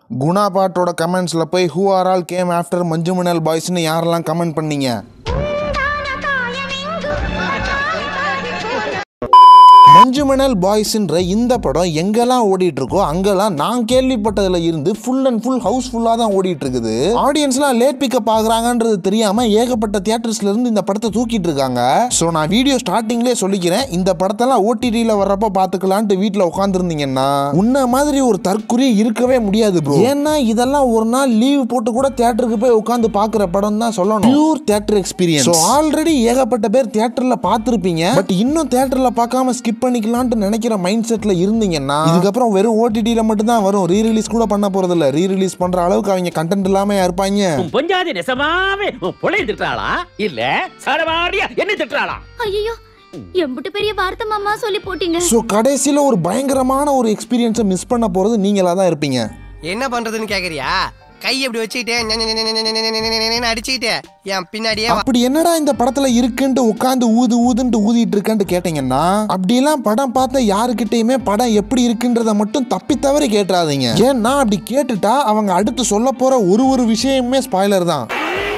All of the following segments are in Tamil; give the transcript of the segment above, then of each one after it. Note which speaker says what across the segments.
Speaker 1: குணா பாட்டோட கமெண்ட்ஸில் போய் who are all came after Manjummel பாய்ஸ்னு யாரெல்லாம் கமெண்ட் பண்ணீங்க மஞ்சுமணல் பாய்ஸ்ன்ற இந்த படம் எங்கெல்லாம் ஓடிட்டு இருக்கோ அங்கெல்லாம் நான் கேள்விப்பட்டதுல இருந்து ஃபுல் அண்ட் ஃபுல் ஹவுஸ்ஃபுல்லாக தான் ஓடிட்டு இருக்குது ஆடியன்ஸ்லாம் லேட் பிக்கப் ஆகுறாங்கன்றது தெரியாம ஏகப்பட்ட தியேட்டர்ஸ்ல இருந்து இந்த படத்தை தூக்கிட்டு இருக்காங்க ஸோ நான் வீடியோ ஸ்டார்டிங்லேயே சொல்லிக்கிறேன் இந்த படத்தெல்லாம் ஓடிடியில் வர்றப்ப பார்த்துக்கலான்ட்டு வீட்டில் உட்காந்துருந்தீங்கன்னா உன்ன மாதிரி ஒரு தற்குறி இருக்கவே முடியாது ப்ரோ ஏன்னா இதெல்லாம் ஒரு நாள் லீவ் போட்டு கூட தியேட்டருக்கு போய் உட்காந்து பார்க்குற படம் தான் சொல்லணும் pure theatre experience so already ஏகப்பட்ட பேர் தியேட்டரில் பார்த்துருப்பீங்க பட் இன்னும் தியேட்டரில் பார்க்காம ஸ்கிப் பண்ணிக்கலான்ட்டு நினைக்கிற மைண்ட் செட்ல இருந்தீங்கன்னா இதுக்கப்புறம் வெறும் ஓடிடியில் மட்டும் தான் வரும் ரீ ரிலீஸ் கூட பண்ண போறது இல்ல ரீ ரிலீஸ் பண்ற அளவுக்கு அவங்க கண்டென்ட் இல்லாம இருப்பாங்க
Speaker 2: உன் பொஞ்சாதி நெசமாவே உன் புலைய திட்டுறாளா இல்ல சரமாரியா என்ன திட்டுறாளா
Speaker 3: ஐயோ எம்பிட்டு பெரிய வார்த்தை மாமா சொல்லி போட்டீங்க
Speaker 1: ஸோ கடைசியில் ஒரு பயங்கரமான ஒரு எக்ஸ்பீரியன்ஸை மிஸ் பண்ண போறது நீங்களா தான் இருப்பீங்க
Speaker 4: என்ன பண்றதுன்னு கேக்குறியா கை இப்படி வச்சுக்கிட்டே ஞ, ஞ, ஞ, ஞ, ஞ, ஞ, ஞ, ஞ, ஞ, ஞ, அடிச்சுக்கிட்டே என் பின்னாடியே வா.
Speaker 1: அப்படி என்னடா இந்த படத்துல இருக்குன்ட்டு உட்காந்து ஊது ஊதுன்ட்டு ஊதிட்டு இருக்கேன்ட்டு கேட்டீங்கன்னா அப்படிலாம் படம் பார்த்த யாருக்கிட்டயுமே படம் எப்படி இருக்குன்றத மட்டும் தப்பி தவறி கேட்டுறாதீங்க ஏன்னா அப்படி கேட்டுட்டா அவங்க அடுத்து சொல்ல போற ஒரு ஒரு விஷயமுமே ஸ்பாய்லர் தான்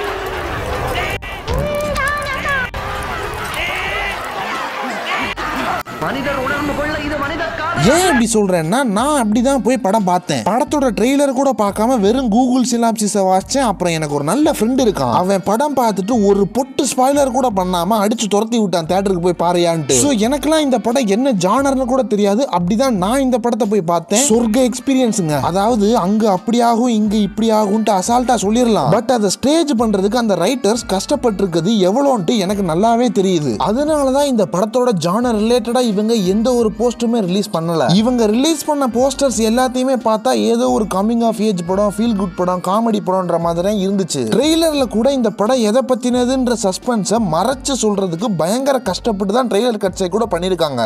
Speaker 1: ஏன் இப்படி சொல்றேன்னா நான் அப்படிதான் போய் படம் பார்த்தேன் படத்தோட ட்ரெய்லர் கூட பார்க்காம வெறும் கூகுள் சிலாப்சிஸை வாசிச்சேன் அப்புறம் எனக்கு ஒரு நல்ல ஃப்ரெண்ட் இருக்கான் அவன் படம் பார்த்துட்டு ஒரு பொட்டு ஸ்பாய்லர் கூட பண்ணாம அடிச்சு துரத்தி விட்டான் தேட்டருக்கு போய் பாருயான்ட்டு ஸோ எனக்கெல்லாம் இந்த படம் என்ன ஜானர்னு கூட தெரியாது அப்படிதான் நான் இந்த படத்தை போய் பார்த்தேன் சொர்க்க எக்ஸ்பீரியன்ஸுங்க அதாவது அங்க அப்படி ஆகும் இங்க இப்படி ஆகும்ட்டு அசால்ட்டா சொல்லிடலாம் பட் அதை ஸ்டேஜ் பண்றதுக்கு அந்த ரைட்டர்ஸ் கஷ்டப்பட்டிருக்கிறது எவ்வளோன்ட்டு எனக்கு நல்லாவே தெரியுது அதனாலதான் இந்த படத்தோட ஜானர் ரிலேட்டடா இவங்க எந்த ஒரு போஸ்ட்டுமே ரிலீஸ் பண்ணல இவங்க ரிலீஸ் பண்ண போஸ்டர்ஸ் எல்லாத்தையுமே பார்த்தா ஏதோ ஒரு கமிங் ஆஃப் ஏஜ் படம் ஃபீல் குட் படம் காமெடி படம்ன்ற மாதிரி தான் இருந்துச்சு ட்ரெய்லர்ல கூட இந்த படம் எதை பத்தினதுன்ற சஸ்பென்ஸை மறைச்சு சொல்றதுக்கு பயங்கர கஷ்டப்பட்டு தான் ட்ரெய்லர் கட்சை கூட பண்ணிருக்காங்க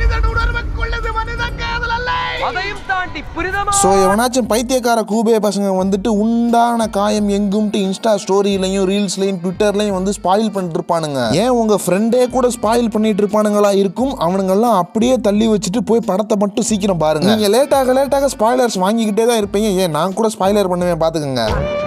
Speaker 1: ஸோ எவனாச்சும் பைத்தியக்கார கூபே பசங்க வந்துட்டு உண்டான காயம் எங்கும்ட்டு இன்ஸ்டா ஸ்டோரியிலையும் ரீல்ஸ்லையும் ட்விட்டர்லையும் வந்து ஸ்பாயில் பண்ணிட்டு இருப்பானுங்க ஏன் உங்க ஃப்ரெண்டே கூட ஸ்பாயில் பண்ணிட்டு இருப்பானுங்களா இருக்கும் அவனுங்கெல்லாம் அப்படியே தள்ளி வச்சுட்டு போய் படத்தை மட்டும் சீக்கிரம் பாருங்க நீங்க லேட்டாக லேட்டாக ஸ்பாய்லர்ஸ் வாங்கிக்கிட்டே தான் இருப்பீங்க ஏன் நான் கூட ஸ்பாய்லர் பண்ணுவேன் பாத்துக்கோங்க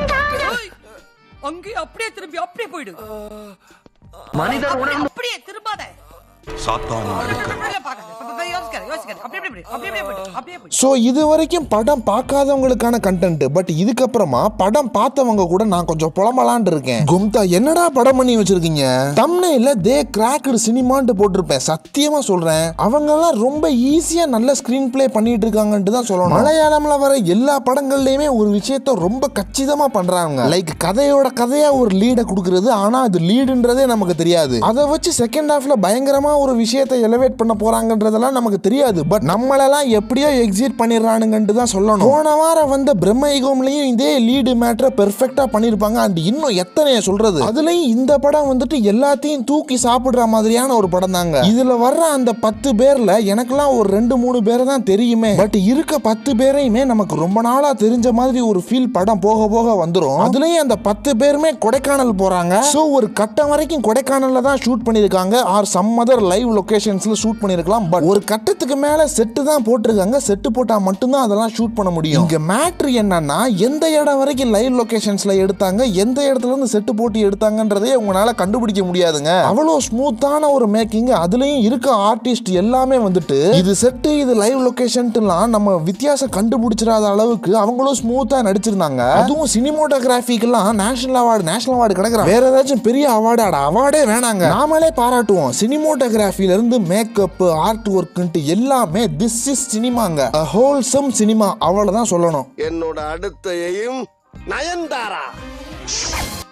Speaker 5: அங்கே அப்படியே திரும்பி அப்படியே போயிடு மனிதர் அப்படியே திரும்பாத
Speaker 6: சாத்தானின் அடுக்கல்
Speaker 5: அப்படியே பார்க்காத. அப்ப- அப்ப யோசிக்காத, யோசிக்காத. அப்படியே அப்படியே போயிடு. அப்படியே அப்படியே போயிடு. அப்படியே போயிடு.
Speaker 1: ஸோ இது வரைக்கும் படம் பார்க்காதவங்களுக்கான கண்டென்ட் பட் இதுக்கப்புறமா படம் பார்த்தவங்க கூட நான் கொஞ்சம் புலம்பலான் இருக்கேன் கும்தா என்னடா படம் பண்ணி வச்சிருக்கீங்க தம்னையில தே கிராக்டு சினிமான்ட்டு போட்டிருப்பேன் சத்தியமா சொல்றேன் அவங்கெல்லாம் ரொம்ப ஈஸியா நல்ல ஸ்கிரீன் ப்ளே பண்ணிட்டு இருக்காங்கன்ட்டு தான் சொல்லணும் மலையாளம்ல வர எல்லா படங்கள்லயுமே ஒரு விஷயத்த ரொம்ப கச்சிதமா பண்றாங்க லைக் கதையோட கதையா ஒரு லீடை கொடுக்கறது ஆனா அது லீடுன்றதே நமக்கு தெரியாது அதை வச்சு செகண்ட் ஹாஃப்ல பயங்கரமா ஒரு விஷயத்தை எலிவேட் பண்ண போறாங்கன்றதெல்லாம் நமக்கு தெரியாது பட் நம்மளெல்லாம் எப்படியோ எக்ஸிட் பண்ணிடுறானுங்கன்ட்டு தான் சொல்லணும் போன வாரம் வந்த பிரம்ம யுகம்லயும் இதே லீடு மேட்டரை பெர்ஃபெக்டா பண்ணிருப்பாங்க அண்ட் இன்னும் எத்தனைய சொல்றது அதுலயும் இந்த படம் வந்துட்டு எல்லாத்தையும் தூக்கி சாப்பிடுற மாதிரியான ஒரு படம் தாங்க இதுல வர்ற அந்த பத்து பேர்ல எனக்கெல்லாம் ஒரு ரெண்டு மூணு பேரை தான் தெரியுமே பட் இருக்க பத்து பேரையுமே நமக்கு ரொம்ப நாளா தெரிஞ்ச மாதிரி ஒரு ஃபீல் படம் போக போக வந்துரும் அதுலயும் அந்த பத்து பேருமே கொடைக்கானல் போறாங்க சோ ஒரு கட்டம் வரைக்கும் கொடைக்கானல்ல தான் ஷூட் பண்ணிருக்காங்க ஆர் சம் அதர் லைவ் லொகேஷன்ஸ்ல ஷூட் பண்ணிருக்கலாம் பட் ஒரு கட்டத்துக்கு மேல செட்டு தான் போட்டிருக்காங்க செட்டு போட்டா மட்டும்தான் அதெல்லாம் ஷூட் பண்ண முடியும் இங்க மேட்ரு என்னன்னா எந்த இடம் வரைக்கும் லைவ் லொகேஷன்ஸ்ல எடுத்தாங்க எந்த இடத்துல இருந்து செட்டு போட்டு எடுத்தாங்கன்றதே உங்களால கண்டுபிடிக்க முடியாதுங்க அவ்வளோ ஸ்மூத்தான ஒரு மேக்கிங் அதுலயும் இருக்க ஆர்டிஸ்ட் எல்லாமே வந்துட்டு இது செட்டு இது லைவ் லொகேஷன்ட்டுலாம் நம்ம வித்தியாசம் கண்டுபிடிச்சிடாத அளவுக்கு அவங்களும் ஸ்மூத்தா நடிச்சிருந்தாங்க அதுவும் சினிமோட்டோகிராஃபிக்கெல்லாம் நேஷனல் அவார்டு நேஷனல் அவார்டு கிடைக்கிற வேற ஏதாச்சும் பெரிய அவார்டு அட அவார்டே வேணாங்க நாமளே பாராட்டுவோம் சினிமோட்டோகிராஃபில இருந்து மேக்கப் ஆர்ட் ஒர்க்ன்ட்டு எல்லாமே திஸ் இஸ் சினிமாங்க ஹோல்சம் சினிமா அவ்வளவுதான் சொல்லணும்
Speaker 7: என்னோட அடுத்த எய்ம் நயன்தாரா